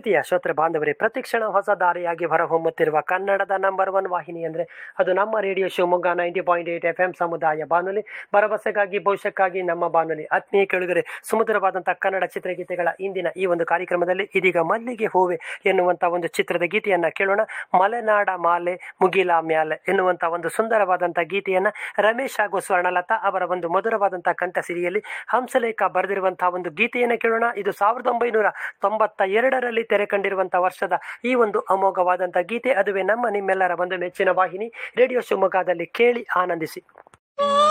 ಪ್ರೀತಿಯ ಶ್ರೋತೃ ಬಾಂಧವರೇ ಪ್ರತಿಕ್ಷಣ ಹೊಸ ದಾರಿಯಾಗಿ ಹೊರಹೊಮ್ಮುತ್ತಿರುವ ಕನ್ನಡದ ನಂಬರ್ ಒನ್ ವಾಹಿನಿ ಅಂದರೆ ಅದು ನಮ್ಮ radio Shivamogga ninety point eight F M ಸಮುದಾಯ ಬಾನುಲಿ ಭರವಸೆಗಾಗಿ ಭವಿಷ್ಯಕ್ಕಾಗಿ ನಮ್ಮ ಬಾನುಲಿ ಆತ್ಮೀಯ ಕೆಳಗರೆ ಸುಮಧುರವಾದಂಥ ಕನ್ನಡ ಚಿತ್ರಗೀತೆಗಳ ಇಂದಿನ ಈ ಒಂದು ಕಾರ್ಯಕ್ರಮದಲ್ಲಿ ಇದೀಗ ಮಲ್ಲಿಗೆ ಹೂವೆ ಎನ್ನುವಂಥ ಒಂದು ಚಿತ್ರದ ಗೀತೆಯನ್ನು ಕೇಳೋಣ ಮಲೆನಾಡ ಮಾಲೆ ಮುಗಿಲ ಮ್ಯಾಲೆ ಎನ್ನುವಂಥ ಒಂದು ಸುಂದರವಾದಂಥ ಗೀತೆಯನ್ನು ರಮೇಶ್ ಹಾಗೂ ಸ್ವರ್ಣಲತಾ ಅವರ ಒಂದು ಮಧುರವಾದಂಥ ಕಂಠಸಿರಿಯಲ್ಲಿ ಹಂಸಲೇಖ ಬರೆದಿರುವಂತಹ ಒಂದು ಗೀತೆಯನ್ನು ಕೇಳೋಣ ಇದು ಸಾವಿರದ ಒಂಬೈನೂರ ತೊಂಬತ್ತ ಎರಡರಲ್ಲಿ ತೆರೆ ಕಂಡಿರುವಂಥ ವರ್ಷದ ಈ ಒಂದು ಅಮೋಘವಾದಂಥ ಗೀತೆ ಅದುವೇ ನಮ್ಮ ನಿಮ್ಮೆಲ್ಲರ ಒಂದು ಮೆಚ್ಚಿನ ವಾಹಿನಿ ರೇಡಿಯೋ ಶಿವಮೊಗ್ಗದಲ್ಲಿ ಕೇಳಿ ಆನಂದಿಸಿ